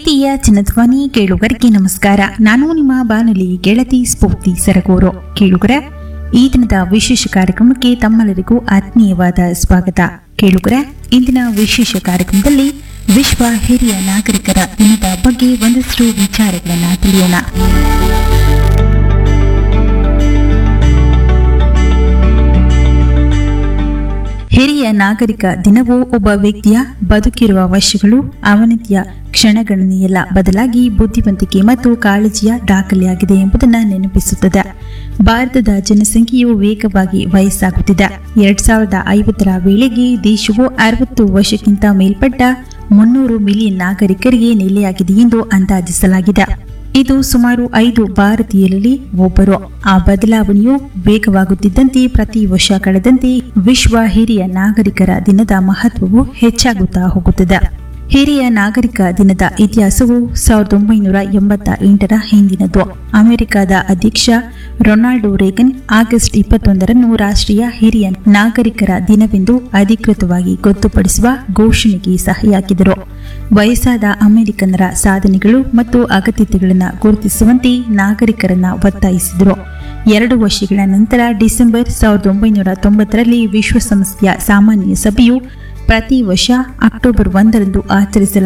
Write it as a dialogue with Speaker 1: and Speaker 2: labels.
Speaker 1: ಪ್ರೀತಿಯ ಚಿನ್ನಧ್ವನಿ ಕೇಳುಗರಿಗೆ ನಮಸ್ಕಾರ ನಾನು ನಿಮ್ಮ ಬಾನುಲಿ ಗೆಳತಿ ಸ್ಫೂರ್ತಿ ಸರಗೂರು ಕೇಳುಗರ ಈ ದಿನದ ವಿಶೇಷ ಕಾರ್ಯಕ್ರಮಕ್ಕೆ ತಮ್ಮೆಲ್ಲರಿಗೂ ಆತ್ಮೀಯವಾದ ಸ್ವಾಗತ ಕೇಳುಗರ ಇಂದಿನ ವಿಶೇಷ ಕಾರ್ಯಕ್ರಮದಲ್ಲಿ ವಿಶ್ವ ಹಿರಿಯ ನಾಗರಿಕರ ದಿನದ ಬಗ್ಗೆ ಒಂದಷ್ಟು ವಿಚಾರಗಳನ್ನು ತಿಳಿಯೋಣ ಹಿರಿಯ ನಾಗರಿಕ ದಿನವು ಒಬ್ಬ ವ್ಯಕ್ತಿಯ ಬದುಕಿರುವ ವರ್ಷಗಳು ಅವನತಿಯ ಕ್ಷಣಗಣನೆಯಲ್ಲ ಬದಲಾಗಿ ಬುದ್ಧಿವಂತಿಕೆ ಮತ್ತು ಕಾಳಜಿಯ ದಾಖಲೆಯಾಗಿದೆ ಎಂಬುದನ್ನು ನೆನಪಿಸುತ್ತದೆ ಭಾರತದ ಜನಸಂಖ್ಯೆಯು ವೇಗವಾಗಿ ವಯಸ್ಸಾಗುತ್ತಿದೆ ಎರಡ್ ಸಾವಿರದ ಐವತ್ತರ ವೇಳೆಗೆ ದೇಶವು ಅರವತ್ತು ವರ್ಷಕ್ಕಿಂತ ಮೇಲ್ಪಟ್ಟ ಮುನ್ನೂರು ಮಿಲಿಯನ್ ನಾಗರಿಕರಿಗೆ ನೆಲೆಯಾಗಿದೆ ಎಂದು ಅಂದಾಜಿಸಲಾಗಿದೆ ಇದು ಸುಮಾರು ಐದು ಭಾರತೀಯರಲ್ಲಿ ಒಬ್ಬರು ಆ ಬದಲಾವಣೆಯು ವೇಗವಾಗುತ್ತಿದ್ದಂತೆ ಪ್ರತಿ ವರ್ಷ ಕಳೆದಂತೆ ವಿಶ್ವ ಹಿರಿಯ ನಾಗರಿಕರ ದಿನದ ಮಹತ್ವವು ಹೆಚ್ಚಾಗುತ್ತಾ ಹೋಗುತ್ತದೆ ಹಿರಿಯ ನಾಗರಿಕ ದಿನದ ಇತಿಹಾಸವು ಸಾವಿರದ ಒಂಬೈನೂರ ಎಂಬತ್ತ ಎಂಟರ ಹಿಂದಿನದು ಅಮೆರಿಕದ ಅಧ್ಯಕ್ಷ ರೊನಾಲ್ಡೋ ರೇಗನ್ ಆಗಸ್ಟ್ ಇಪ್ಪತ್ತೊಂದರನ್ನು ರಾಷ್ಟ್ರೀಯ ಹಿರಿಯ ನಾಗರಿಕರ ದಿನವೆಂದು ಅಧಿಕೃತವಾಗಿ ಗೊತ್ತುಪಡಿಸುವ ಘೋಷಣೆಗೆ ಸಹಿಯಾಕಿದರು ವಯಸ್ಸಾದ ಅಮೆರಿಕನ್ನರ ಸಾಧನೆಗಳು ಮತ್ತು ಅಗತ್ಯತೆಗಳನ್ನು ಗುರುತಿಸುವಂತೆ ನಾಗರಿಕರನ್ನ ಒತ್ತಾಯಿಸಿದರು ಎರಡು ವರ್ಷಗಳ ನಂತರ ಡಿಸೆಂಬರ್ ಸಾವಿರದ ಒಂಬೈನೂರ ತೊಂಬತ್ತರಲ್ಲಿ ವಿಶ್ವಸಂಸ್ಥೆಯ ಸಾಮಾನ್ಯ ಸಭೆಯು ಪ್ರತಿ ವರ್ಷ ಅಕ್ಟೋಬರ್ ಒಂದರಂದು ಆಚರಿಸಲಾಗುವ